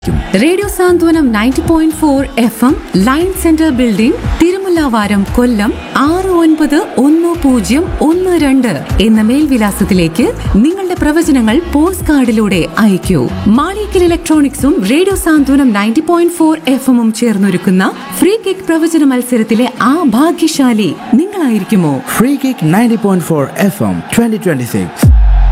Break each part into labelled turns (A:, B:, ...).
A: Radio Santhwanam ninety point four F M line centre building Thirumullavaram Kollam ആറ് ഒൻപത് ഒന്ന് പൂജ്യം ഒന്ന് രണ്ട് എന്ന മേൽവിലാസത്തിലേക്ക് നിങ്ങളുടെ പ്രവചനങ്ങൾ പോസ്റ്റ് കാർഡിലൂടെ അയക്കൂ മാളിക്കൽ ഇലക്ട്രോണിക്സും radio Santhwanam ninety point four F എമ്മും ചേർന്നൊരുക്കുന്ന ഫ്രീ കിക്ക് പ്രവചന മത്സരത്തിലെ ആ ഭാഗ്യശാലി നിങ്ങളായിരിക്കുമോ
B: Free Kick 90.4 FM 2026.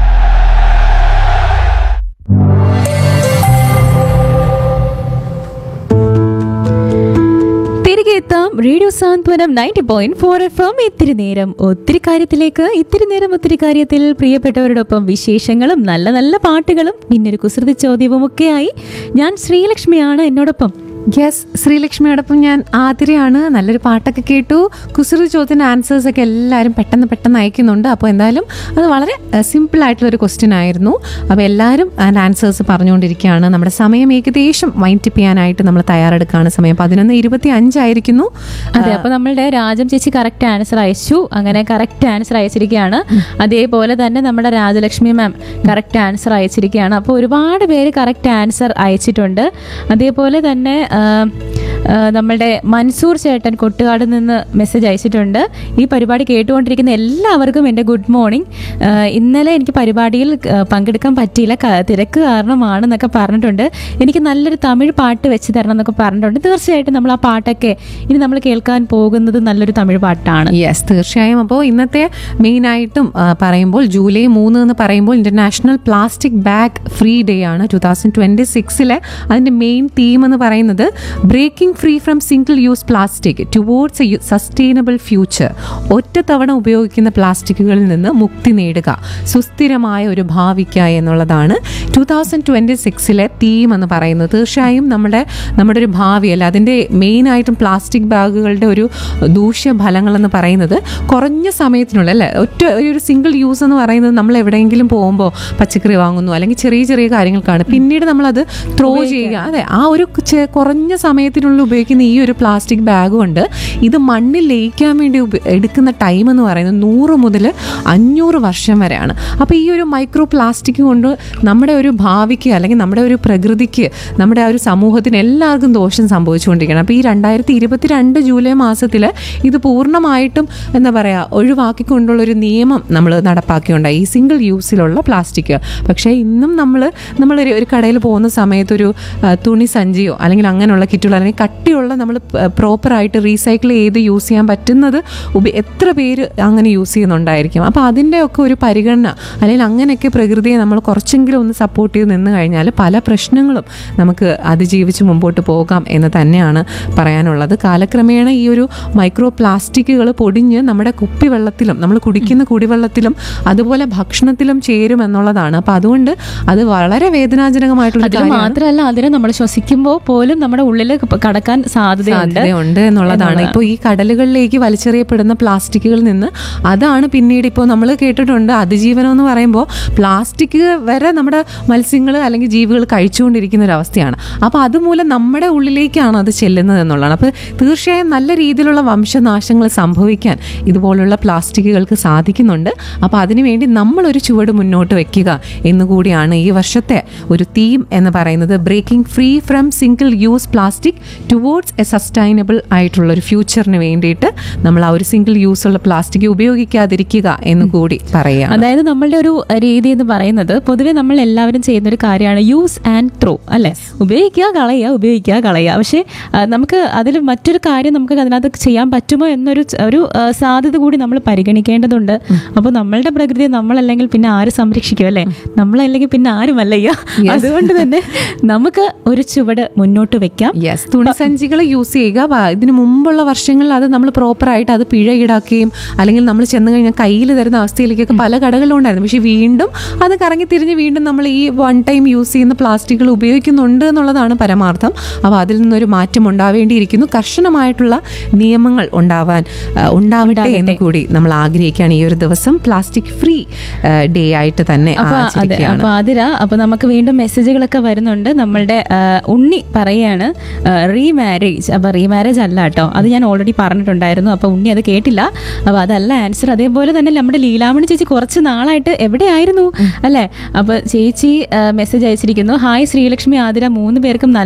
C: തിരികെ എത്താം radio Santhwanam ninety point four F M ഇത്തിരി നേരം ഒത്തിരി കാര്യത്തിലേക്ക് ഇത്തിരി നേരം ഒത്തിരി കാര്യത്തിൽ പ്രിയപ്പെട്ടവരോടൊപ്പം വിശേഷങ്ങളും നല്ല നല്ല പാട്ടുകളും പിന്നെ ഒരു കുസൃതി ചോദ്യവും ഒക്കെയായി ഞാൻ ശ്രീലക്ഷ്മിയാണ് എന്നോടൊപ്പം
A: യെസ് ശ്രീലക്ഷ്മിയോടൊപ്പം ഞാൻ ആതിരയാണ് നല്ലൊരു പാട്ടൊക്കെ കേട്ടു കുസൃതി ചോദ്യത്തിന് ആൻസേഴ്സ് ഒക്കെ എല്ലാവരും പെട്ടെന്ന് പെട്ടെന്ന് അയക്കുന്നുണ്ട് അപ്പോൾ എന്തായാലും അത് വളരെ സിമ്പിൾ ആയിട്ടുള്ള ഒരു ക്വസ്റ്റ്യൻ ആയിരുന്നു അപ്പോൾ എല്ലാവരും അതിൻ്റെ ആൻസേഴ്സ് പറഞ്ഞുകൊണ്ടിരിക്കുകയാണ് നമ്മുടെ സമയം ഏകദേശം വൈൻഡ് ചെയ്യാനായിട്ട് നമ്മൾ തയ്യാറെടുക്കുകയാണ് സമയം പതിനൊന്ന് ഇരുപത്തി അഞ്ചായിരിക്കുന്നു
C: അതെ അപ്പൊ നമ്മളുടെ രാജം ചേച്ചി കറക്റ്റ് ആൻസർ അയച്ചു അങ്ങനെ കറക്റ്റ് ആൻസർ അയച്ചിരിക്കുകയാണ് അതേപോലെ തന്നെ നമ്മുടെ രാജലക്ഷ്മി മാം കറക്റ്റ് ആൻസർ അയച്ചിരിക്കുകയാണ് അപ്പോൾ ഒരുപാട് പേര് കറക്റ്റ് ആൻസർ അയച്ചിട്ടുണ്ട് അതേപോലെ തന്നെ ആ, ആ, നമ്മളുടെ മൻസൂർ ചേട്ടൻ കൊട്ടുകാട് നിന്ന് മെസ്സേജ് അയച്ചിട്ടുണ്ട് ഈ പരിപാടി കേട്ടുകൊണ്ടിരിക്കുന്ന എല്ലാവർക്കും എൻ്റെ ഗുഡ് മോർണിംഗ് ആ, ഇന്നലെ എനിക്ക് പരിപാടിയിൽ ആ, പങ്കെടുക്കാൻ പറ്റിയില്ല ക- തിരക്ക് കാരണമാണെന്നൊക്കെ പറഞ്ഞിട്ടുണ്ട് എനിക്ക് നല്ലൊരു തമിഴ് പാട്ട് വെച്ച് തരണം എന്നൊക്കെ പറഞ്ഞിട്ടുണ്ട് തീർച്ചയായിട്ടും നമ്മൾ ആ പാട്ടൊക്കെ ഇനി നമ്മൾ കേൾക്കാൻ പോകുന്നത് നല്ലൊരു തമിഴ് പാട്ടാണ്
A: യെസ് തീർച്ചയായും അപ്പോൾ ഇന്നത്തെ മെയിനായിട്ടും പറയുമ്പോൾ ജൂലൈ മൂന്ന് എന്ന് പറയുമ്പോൾ international plastic bag free day ആണ് ടു തൗസൻഡ് ട്വൻറ്റി സിക്സിലെ അതിൻ്റെ മെയിൻ തീം എന്ന് പറയുന്നത് breaking free from single use plastic towards a sustainable future ഒറ്റത്തവണ ഉപയോഗിക്കുന്ന പ്ലാസ്റ്റിക്കുകളിൽ നിന്ന് മുക്തി നേടുക സുസ്ഥിരമായ ഒരു ഭാവിക്കായി എന്നുള്ളതാണ് ടു തൗസൻഡ് ട്വൻറ്റി സിക്സിലെ തീം എന്ന് പറയുന്നത് തീർച്ചയായും നമ്മുടെ നമ്മുടെ ഒരു ഭാവി അല്ല അതിൻ്റെ മെയിനായിട്ടും പ്ലാസ്റ്റിക് ബാഗുകളുടെ ഒരു ദൂഷ്യഫലങ്ങൾ എന്ന് പറയുന്നത് കുറഞ്ഞ സമയത്തിനുള്ളിൽ അല്ലേ ഒറ്റ ഒരു സിംഗിൾ യൂസ് എന്ന് പറയുന്നത് നമ്മൾ എവിടെയെങ്കിലും പോകുമ്പോൾ പച്ചക്കറി വാങ്ങുന്നു അല്ലെങ്കിൽ ചെറിയ ചെറിയ കാര്യങ്ങൾക്കാണ് പിന്നീട് നമ്മളത് ത്രോ ചെയ്യുക അതെ ആ ഒരു ചെ- കുറഞ്ഞ സമയത്തിനുള്ളിൽ ഉപയോഗിക്കുന്ന ഈ ഒരു പ്ലാസ്റ്റിക് ബാഗ് കൊണ്ട് ഇത് മണ്ണിൽ ലയിക്കാൻ വേണ്ടി ഉപ- എടുക്കുന്ന ടൈം എന്ന് പറയുന്നത് നൂറ് മുതൽ അഞ്ഞൂറ് വർഷം വരെയാണ് അപ്പോൾ ഈ ഒരു മൈക്രോ പ്ലാസ്റ്റിക് കൊണ്ട് നമ്മുടെ ഒരു ഭാവിക്ക് അല്ലെങ്കിൽ നമ്മുടെ ഒരു പ്രകൃതിക്ക് നമ്മുടെ ആ ഒരു സമൂഹത്തിന് എല്ലാവർക്കും ദോഷം സംഭവിച്ചുകൊണ്ടിരിക്കുകയാണ് അപ്പോൾ ഈ രണ്ടായിരത്തി ഇരുപത്തിരണ്ട് ജൂലൈ മാസത്തിൽ ഇത് പൂർണ്ണമായിട്ടും എന്താ പറയുക ഒഴിവാക്കിക്കൊണ്ടുള്ള ഒരു നിയമം നമ്മൾ നടപ്പാക്കിയുണ്ടായി ഈ സിംഗിൾ യൂസിലുള്ള പ്ലാസ്റ്റിക് പക്ഷേ ഇന്നും നമ്മൾ നമ്മളൊരു ഒരു കടയിൽ പോകുന്ന സമയത്ത് ഒരു ആ, തുണി സഞ്ചിയോ അല്ലെങ്കിൽ അങ്ങനെയുള്ള കിറ്റുകൾ അല്ലെങ്കിൽ കട്ടിയുള്ള നമ്മൾ പ്രോപ്പറായിട്ട് റീസൈക്കിൾ ചെയ്ത് യൂസ് ചെയ്യാൻ പറ്റുന്നത് ഉപ- എത്ര പേര് അങ്ങനെ യൂസ് ചെയ്യുന്നുണ്ടായിരിക്കും അപ്പോൾ അതിൻ്റെ ഒക്കെ ഒരു പരിഗണന അല്ലെങ്കിൽ അങ്ങനെയൊക്കെ പ്രകൃതിയെ നമ്മൾ കുറച്ചെങ്കിലും ഒന്ന് സപ്പോർട്ട് ചെയ്ത് നിന്ന് കഴിഞ്ഞാൽ പല പ്രശ്നങ്ങളും നമുക്ക് അതിജീവിച്ച് മുമ്പോട്ട് പോകാം എന്ന് തന്നെയാണ് പറയാനുള്ളത് കാലക്രമേണ ഈ ഒരു മൈക്രോ പ്ലാസ്റ്റിക്കുകൾ പൊടിഞ്ഞ് നമ്മുടെ കുപ്പിവെള്ളത്തിലും നമ്മൾ കുടിക്കുന്ന കുടിവെള്ളത്തിലും അതുപോലെ ഭക്ഷണത്തിലും ചേരും എന്നുള്ളതാണ് അപ്പോൾ അതുകൊണ്ട് അത് വളരെ വേദനാജനകമായിട്ടുള്ള
C: അതിന്
A: കാര്യമാണ്
C: മാത്രമല്ല അതിനെ നമ്മൾ ശ്വസിക്കുമ്പോൾ പോലും നമ്മുടെ ഉള്ളിൽ കടക്കാൻ സാധ്യതയുണ്ട്
A: സാധ്യതയുണ്ട് എന്നുള്ളതാണ് ഇപ്പോൾ ഈ കടലുകളിലേക്ക് വലിച്ചെറിയപ്പെടുന്ന പ്ലാസ്റ്റിക്കുകളിൽ നിന്ന് അതാണ് പിന്നീട് ഇപ്പോൾ നമ്മൾ കേട്ടിട്ടുണ്ട് അതിജീവനം എന്ന് പറയുമ്പോൾ പ്ലാസ്റ്റിക് വരെ നമ്മുടെ മത്സ്യങ്ങൾ അല്ലെങ്കിൽ ജീവികൾ കഴിച്ചുകൊണ്ടിരിക്കുന്ന ഒരു അവസ്ഥയാണ് അപ്പോൾ അതുമൂലം നമ്മുടെ ഉള്ളിലേക്കാണ് അത് ചെല്ലുന്നത് എന്നുള്ളതാണ് അപ്പോൾ തീർച്ചയായും നല്ല രീതിയിലുള്ള വംശനാശങ്ങൾ സംഭവിക്കാൻ ഇതുപോലുള്ള പ്ലാസ്റ്റിക്കുകൾക്ക് സാധിക്കുന്നുണ്ട് അപ്പോൾ അതിനുവേണ്ടി നമ്മളൊരു ചുവട് മുന്നോട്ട് വെക്കുക എന്നുകൂടിയാണ് ഈ വർഷത്തെ ഒരു തീം എന്ന് പറയുന്നത് breaking free from single use plastic towards a sustainable ആയിട്ടുള്ള ഒരു ഫ്യൂച്ചറിന് വേണ്ടിയിട്ട് നമ്മൾ ആ ഒരു സിംഗിൾ യൂസ് ഉള്ള പ്ലാസ്റ്റിക് ഉപയോഗിക്കാതിരിക്കുക എന്ന് കൂടി പറയാം
C: അതായത് നമ്മളുടെ ഒരു രീതി എന്ന് പറയുന്നത് പൊതുവെ നമ്മൾ എല്ലാവരും ചെയ്യുന്ന ഒരു കാര്യമാണ് യൂസ് ആൻഡ് ത്രോ അല്ലെ ഉപയോഗിക്കുക കളയുക ഉപയോഗിക്കുക കളയുക പക്ഷേ ആ, നമുക്ക് അതിൽ മറ്റൊരു കാര്യം നമുക്ക് അതിനകത്ത് ചെയ്യാൻ പറ്റുമോ എന്നൊരു ച- ഒരു ആ, സാധ്യത കൂടി നമ്മൾ പരിഗണിക്കേണ്ടതുണ്ട് അപ്പോൾ നമ്മളുടെ പ്രകൃതിയെ നമ്മളല്ലെങ്കിൽ പിന്നെ ആര് സംരക്ഷിക്കും അല്ലേ നമ്മളല്ലെങ്കിൽ പിന്നെ ആരുമല്ലയ്യ അതുകൊണ്ട് തന്നെ നമുക്ക് ഒരു ചുവട് മുന്നോട്ട് വെക്കാം
A: യെസ് തുണിസഞ്ചികൾ യൂസ് ചെയ്യുക വ- ഇതിന് മുമ്പുള്ള വർഷങ്ങളിൽ അത് നമ്മൾ പ്രോപ്പറായിട്ട് അത് പിഴ ഈടാക്കുകയും അല്ലെങ്കിൽ നമ്മൾ ചെന്ന് കഴിഞ്ഞാൽ കയ്യിൽ തരുന്ന അവസ്ഥയിലേക്കൊക്കെ പല കടകളിലും ഉണ്ടായിരുന്നു പക്ഷേ വീണ്ടും അത് കറങ്ങി തിരിഞ്ഞ് വീണ്ടും നമ്മൾ ഈ വൺ ടൈം യൂസ് ചെയ്യുന്ന പ്ലാസ്റ്റിക്കുകൾ ഉപയോഗിക്കുന്നുണ്ട് എന്നുള്ളതാണ് പരമാർത്ഥം അപ്പോൾ അതിൽ നിന്നൊരു മാറ്റം ഉണ്ടാവേണ്ടിയിരിക്കുന്നു കർശനമായിട്ടുള്ള നിയമങ്ങൾ ഉണ്ടാവാൻ ആ, ഉണ്ടാവട്ടെ എന്ന് കൂടി നമ്മൾ ആഗ്രഹിക്കുകയാണ് ഈ ഒരു ദിവസം പ്ലാസ്റ്റിക് ഫ്രീ ഡേ ആയിട്ട് തന്നെ
C: അപ്പൊ അതെ
A: ആചരിക്കുകയാണ്
C: അപ്പൊ ആതിര അപ്പൊ നമുക്ക് വീണ്ടും മെസ്സേജുകളൊക്കെ വരുന്നുണ്ട് നമ്മളുടെ ആ, ഉണ്ണി പറയാണ് റീമാരേജ് അപ്പൊ റീമാരേജ് അല്ല കേട്ടോ അത് ഞാൻ ഓൾറെഡി പറഞ്ഞിട്ടുണ്ടായിരുന്നു അപ്പൊ ഉണ്ണി അത് കേട്ടില്ല അപ്പൊ അതല്ല ആൻസർ അതേപോലെ തന്നെ നമ്മുടെ ലീലാമണി ചേച്ചി കുറച്ച് നാളായിട്ട് എവിടെയായിരുന്നു അല്ലെ അപ്പൊ ചേച്ചി മെസ്സേജ് അയച്ചിരിക്കുന്നു ഹായ് ശ്രീലക്ഷ്മി ആതിര മൂന്ന് പേർക്കും നല്ല